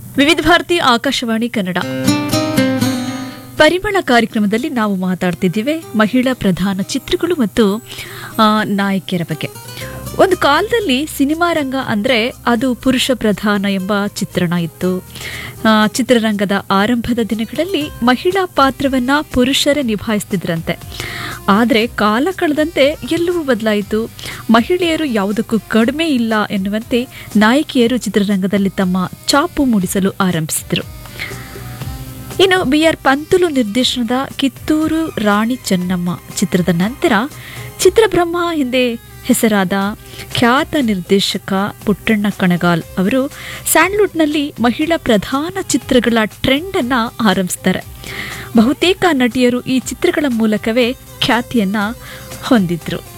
ವಿವಿಧ ಭಾರತಿ ಆಕಾಶವಾಣಿ ಕನ್ನಡ ಪರಿಮಳ ಕಾರ್ಯಕ್ರಮದಲ್ಲಿ ನಾವು ಮಾತಾಡ್ತಿದ್ದೀವಿ ಮಹಿಳಾ ಪ್ರಧಾನ ಚಿತ್ರಗಳು ಮತ್ತು ಆ, ನಾಯಕಿಯರ ಬಗ್ಗೆ ಒಂದು ಕಾಲದಲ್ಲಿ ಸಿನಿಮಾ ರಂಗ ಅಂದರೆ ಅದು ಪುರುಷ ಪ್ರಧಾನ ಎಂಬ ಚಿತ್ರಣ ಇತ್ತು ಆ, ಚಿತ್ರರಂಗದ ಆರಂಭದ ದಿನಗಳಲ್ಲಿ ಮಹಿಳಾ ಪಾತ್ರವನ್ನ ಪುರುಷರೇ ನಿಭಾಯಿಸ್ತಿದ್ರಂತೆ ಆದರೆ ಕಾಲ ಕಳೆದಂತೆ ಎಲ್ಲವೂ ಬದಲಾಯಿತು ಮಹಿಳೆಯರು ಯಾವುದಕ್ಕೂ ಕಡಿಮೆ ಇಲ್ಲ ಎನ್ನುವಂತೆ ನಾಯಕಿಯರು ಚಿತ್ರರಂಗದಲ್ಲಿ ತಮ್ಮ ಚಾಪು ಮೂಡಿಸಲು ಆರಂಭಿಸಿದರು ಇನ್ನು ಬಿ ಆರ್ ಪಂತುಲು ನಿರ್ದೇಶನದ ಕಿತ್ತೂರು ರಾಣಿ ಚೆನ್ನಮ್ಮ ಚಿತ್ರದ ನಂತರ ಚಿತ್ರಬ್ರಹ್ಮ ಹಿಂದೆ ಹೆಸರಾದ ಖ್ಯಾತ ನಿರ್ದೇಶಕ ಪುಟ್ಟಣ್ಣ ಕಣಗಾಲ್ ಅವರು ಸ್ಯಾಂಡ್ಲ್ವುಡ್ನಲ್ಲಿ ಮಹಿಳಾ ಪ್ರಧಾನ ಚಿತ್ರಗಳ ಟ್ರೆಂಡ್ ಅನ್ನ ಆರಂಭಿಸ್ತಾರೆ ಬಹುತೇಕ ನಟಿಯರು ಈ ಚಿತ್ರಗಳ ಮೂಲಕವೇ ಖ್ಯಾತಿಯನ್ನ ಹೊಂದಿದ್ರು